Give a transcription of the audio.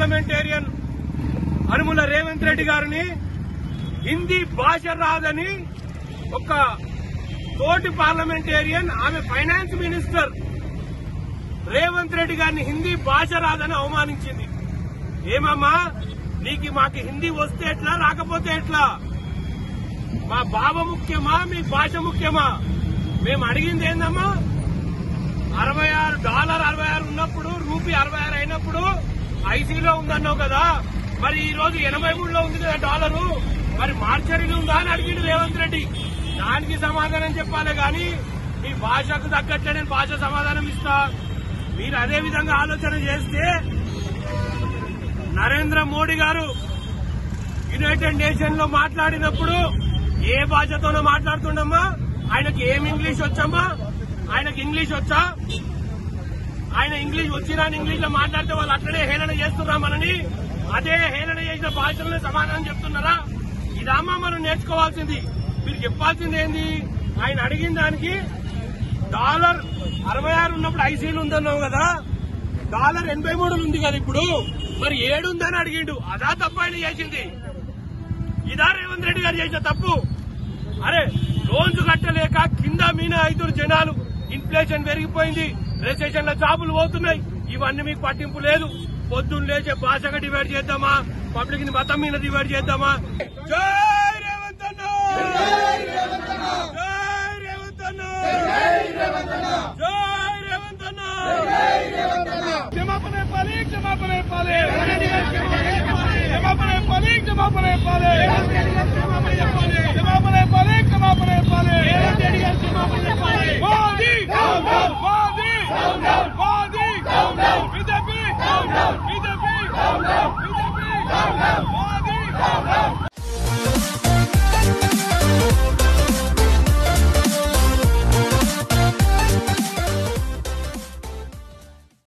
parliamentarian Anumula Revanth Reddy గారిని హిందీ భాష రాదని ఒక తోటి పార్లమెంటేరియన్ ఆమె ఫైనాన్స్ మినిస్టర్ రేవంత్ రెడ్డి గారిని హిందీ భాష రాదని అవమానించింది ఏమమ్మా నీకు మాకు హిందీ వస్తే ఎట్లా రాకపోతే ఎట్లా మా బావ ముఖ్యమా మీ భాష ముఖ్యమా మేము అడిగింది ఏందమ్మా అరవై ఆరు డాలర్ అరవై ఆరు ఉన్నప్పుడు రూపీ అరవై ఆరు అయినప్పుడు ఐసీలో ఉందన్నావు కదా మరి ఈ రోజు ఎనభై మూడులో ఉంది కదా డాలరు మరి మార్చరీలు ఉందా అని అడిగిండు రేవంత్ రెడ్డి దానికి సమాధానం చెప్పాలి గాని మీ భాషకు తగ్గట్లే నేను భాష సమాధానం ఇస్తా మీరు అదే విధంగా ఆలోచన చేస్తే నరేంద్ర మోడీ గారు యునైటెడ్ నేషన్ లో మాట్లాడినప్పుడు ఏ భాషతోనో మాట్లాడుతుండమ్మా ఆయనకి ఏం ఇంగ్లీష్ వచ్చమ్మా ఆయనకి ఇంగ్లీష్ వచ్చా ఆయన ఇంగ్లీష్ వచ్చినా ఇంగ్లీష్ లో మాట్లాడితే వాళ్ళు అట్లనే హేళన చేస్తున్నా మనని అదే హేళన చేసిన భాషలనే సమాధానం చెప్తున్నారా ఇదామా మనం నేర్చుకోవాల్సింది మీరు చెప్పాల్సింది ఏంది ఆయన అడిగిన దానికి డాలర్ అరవై ఆరు ఉన్నప్పుడు ఐసీలు ఉందన్నావు కదా డాలర్ ఎనభై మూడులు ఉంది కదా ఇప్పుడు మరి ఏడు ఉందని అడిగిండు అదా తప్పు ఆయన చేసింది ఇదా రేవంత్ రెడ్డి గారు చేసిన తప్పు అరే లోన్స్ కట్టలేక కింద మీన ఐదుగురు జనాలు ఇన్ఫ్లేషన్ పెరిగిపోయింది రిసెషన్ లో జాబులు పోతున్నాయి ఇవన్నీ మీకు పట్టింపు లేదు పొద్దున్న లేచే భాషగా డివైడ్ చేద్దామా పబ్లిక్ ని మతం మీద డివైడ్ చేద్దామా జై రేవంత్ అన్న జై రేవంత్ అన్న జై రేవంత్ అన్న క్షమాపణ ఇవ్వాలి క్షమాపణ ఇవ్వాలి క్షమాపణ ఇవ్వాలి క్షమాపణ ఇవ్వాలి క్షమాపణ ఇవ్వాలి క్షమాపణ ఇవ్వాలి క్షమాపణ ఇవ్వాలి మోదీ